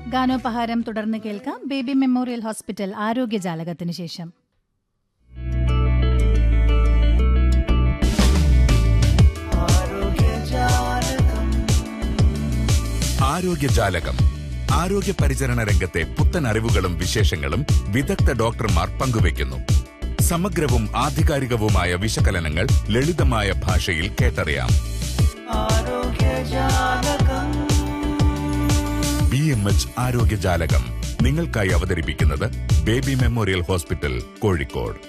ഗാനോപഹാരം തുടർന്ന് കേൾക്കാം baby memorial hospital ആരോഗ്യജാലകത്തിന് ശേഷം ആരോഗ്യജാലകം ആരോഗ്യ പരിചരണ രംഗത്തെ പുത്തൻ അറിവുകളും വിശേഷങ്ങളും വിദഗ്ധ ഡോക്ടർമാർ പങ്കുവയ്ക്കുന്നു സമഗ്രവും ആധികാരികവുമായ വിശകലനങ്ങൾ ലളിതമായ ഭാഷയിൽ കേട്ടറിയാം ബി എം എച്ച് ആരോഗ്യജാലകം നിങ്ങൾക്കായി അവതരിപ്പിക്കുന്നത് ബേബി മെമ്മോറിയൽ ഹോസ്പിറ്റൽ കോഴിക്കോട്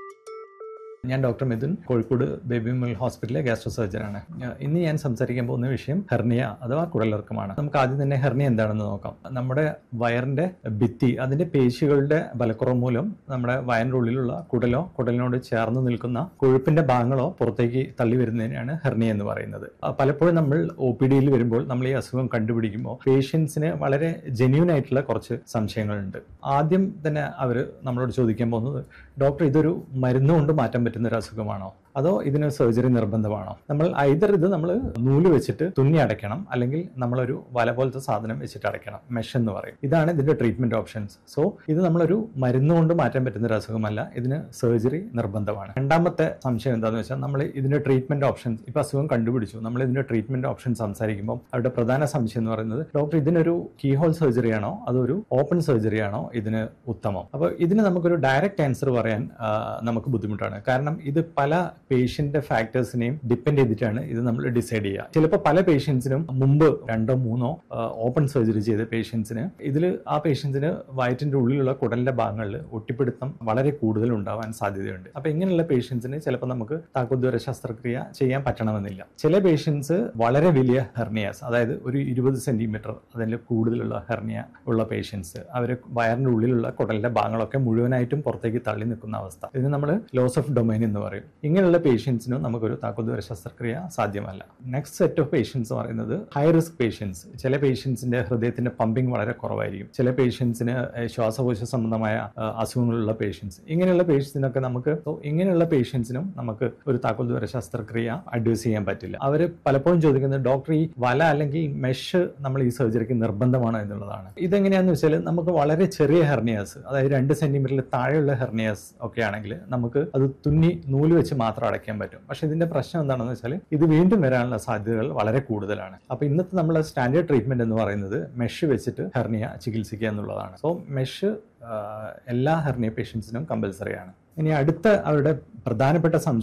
ഞാൻ ഡോക്ടർ മിഥുൻ കോഴിക്കോട് ബേബി മിൽ ഹോസ്പിറ്റലിലെ ഗാസ്ട്രോ സർജനാണ് ഇന്ന് ഞാൻ സംസാരിക്കാൻ പോകുന്ന വിഷയം ഹെർണിയ അഥവാ കുടലിറക്കമാണ് നമുക്ക് ആദ്യം തന്നെ ഹെർണിയ എന്താണെന്ന് നോക്കാം നമ്മുടെ വയറിന്റെ ഭിത്തി അതിന്റെ പേശികളുടെ ബലക്കുറവ് മൂലം നമ്മുടെ വയറിന്റെ ഉള്ളിലുള്ള കുടലോ കുടലിനോട് ചേർന്ന് നിൽക്കുന്ന കൊഴുപ്പിന്റെ ഭാഗങ്ങളോ പുറത്തേക്ക് തള്ളി വരുന്നതിനാണ് ഹെർണിയ എന്ന് പറയുന്നത് ആ, പലപ്പോഴും നമ്മൾ ഒ പി ഡിയിൽ വരുമ്പോൾ നമ്മൾ ഈ അസുഖം കണ്ടുപിടിക്കുമ്പോൾ പേഷ്യൻസിന് വളരെ ജെന്യൂൻ ആയിട്ടുള്ള കുറച്ച് സംശയങ്ങളുണ്ട് ആദ്യം തന്നെ അവർ നമ്മളോട് ചോദിക്കാൻ പോകുന്നത് ഡോക്ടർ ഇതൊരു മരുന്ന് കൊണ്ട് മാറ്റാൻ പറ്റുന്ന ഒരു അസുഖമാണോ അതോ ഇതിന് സർജറി നിർബന്ധമാണോ നമ്മൾ ഐതർ ഇത് നമ്മൾ നൂല് വെച്ചിട്ട് തുന്നി അടയ്ക്കണം അല്ലെങ്കിൽ നമ്മളൊരു വല പോലത്തെ സാധനം വെച്ചിട്ട് അടയ്ക്കണം മെഷ് എന്ന് പറയും ഇതാണ് ഇതിന്റെ ട്രീറ്റ്മെന്റ് ഓപ്ഷൻസ് സോ ഇത് നമ്മളൊരു മരുന്ന് കൊണ്ട് മാറ്റാൻ പറ്റുന്ന ഒരു അസുഖമല്ല ഇതിന് സർജറി നിർബന്ധമാണ് രണ്ടാമത്തെ സംശയം എന്താണെന്ന് വെച്ചാൽ നമ്മൾ ഇതിന്റെ ട്രീറ്റ്മെന്റ് ഓപ്ഷൻസ് ഇപ്പൊ അസുഖം കണ്ടുപിടിച്ചു നമ്മൾ ഇതിന്റെ ട്രീറ്റ്മെന്റ് ഓപ്ഷൻ സംസാരിക്കുമ്പോൾ അവരുടെ പ്രധാന സംശയം എന്ന് പറയുന്നത് ഡോക്ടർ ഇതിനൊരു കീഹോൾ സർജറി ആണോ അതൊരു ഓപ്പൺ സർജറി ആണോ ഇതിന് ഉത്തമം അപ്പോൾ ഇതിന് നമുക്കൊരു ഡയറക്റ്റ് ആൻസർ പറയാൻ ആ, നമുക്ക് ബുദ്ധിമുട്ടാണ് കാരണം ഇത് പല പേഷ്യന്റ് ഫാക്ടേഴ്സിനെയും ഡിപ്പെൻഡ് ചെയ്തിട്ടാണ് ഇത് നമ്മൾ ഡിസൈഡ് ചെയ്യുക ചിലപ്പോൾ പല പേഷ്യൻസിനും മുമ്പ് രണ്ടോ മൂന്നോ ഓപ്പൺ സർജറി ചെയ്ത പേഷ്യൻസിന് ഇതിൽ ആ പേഷ്യൻസിന് വയറ്റിന്റെ ഉള്ളിലുള്ള കുടലിന്റെ ഭാഗങ്ങളിൽ ഒട്ടിപ്പിടുത്തം വളരെ കൂടുതൽ ഉണ്ടാവാൻ സാധ്യതയുണ്ട് അപ്പൊ ഇങ്ങനെയുള്ള പേഷ്യൻസിന് ചിലപ്പോൾ നമുക്ക് താക്കോദ്വാര ശസ്ത്രക്രിയ ചെയ്യാൻ പറ്റണമെന്നില്ല ചില പേഷ്യൻസ് വളരെ വലിയ ഹെർണിയാസ് അതായത് ഒരു ഇരുപത് സെന്റിമീറ്റർ അതിൽ കൂടുതലുള്ള ഹെർണിയ ഉള്ള പേഷ്യൻസ് അവർ വയറിന്റെ ഉള്ളിലുള്ള കുടലിന്റെ ഭാഗങ്ങളൊക്കെ മുഴുവനായിട്ടും പുറത്തേക്ക് തള്ളി നിൽക്കുന്ന അവസ്ഥ ഇതിന് നമ്മൾ ലോസ് ഓഫ് ഡൊമൈൻ എന്ന് പറയും ഇങ്ങനെയുള്ള പേഷ്യൻസിനും നമുക്കൊരു താക്കോദ്വാര ശസ്ത്രക്രിയ സാധ്യമല്ല നെക്സ്റ്റ് സെറ്റ് ഓഫ് പേഷ്യൻസ് പറയുന്നത് ഹൈ റിസ്ക് പേഷ്യൻസ് ചില പേഷ്യൻസിന്റെ ഹൃദയത്തിന്റെ പമ്പിംഗ് വളരെ കുറവായിരിക്കും ചില പേഷ്യൻസിന് ശ്വാസകോശ സംബന്ധമായ ആ, അസുഖങ്ങളുള്ള പേഷ്യൻസ് ഇങ്ങനെയുള്ള പേഷ്യൻസിനൊക്കെ നമുക്ക് so ഇങ്ങനെയുള്ള പേഷ്യൻസിനും നമുക്ക് ഒരു താക്കോൽദ്വാര ശസ്ത്രക്രിയ അഡ്വൈസ് ചെയ്യാൻ പറ്റില്ല അവർ പലപ്പോഴും ചോദിക്കുന്നത് ഡോക്ടർ ഈ വല അല്ലെങ്കിൽ മെഷ് നമ്മൾ ഈ സർജറിക്ക് നിർബന്ധമാണോ എന്നുള്ളതാണ് ഇതെങ്ങനെയാന്ന് വെച്ചാൽ നമുക്ക് വളരെ ചെറിയ ഹെർണിയാസ് അതായത് രണ്ട് സെന്റിമീറ്ററിൽ താഴെയുള്ള ഹെർണിയാസ് ഒക്കെ ആണെങ്കിൽ നമുക്ക് അത് തുന്നി നൂല് വെച്ച് മാത്രം അടയ്ക്കാൻ പറ്റും പക്ഷെ ഇതിന്റെ പ്രശ്നം എന്താണെന്ന് വെച്ചാൽ ഇത് വീണ്ടും വരാനുള്ള സാധ്യതകൾ വളരെ കൂടുതലാണ് അപ്പൊ ഇന്നത്തെ നമ്മളെ സ്റ്റാൻഡേർഡ് ട്രീറ്റ്മെന്റ് എന്ന് പറയുന്നത് മെഷ് വെച്ചിട്ട് ഹെർണിയ ചികിത്സിക്കുക എന്നുള്ളതാണ് സോ മെഷ് എല്ലാ ഹെർണിയ പേഷ്യൻസിനും കമ്പൽസറി ആണ് ഇനി അടുത്ത അവരുടെ പ്രധാനപ്പെട്ട സംശയം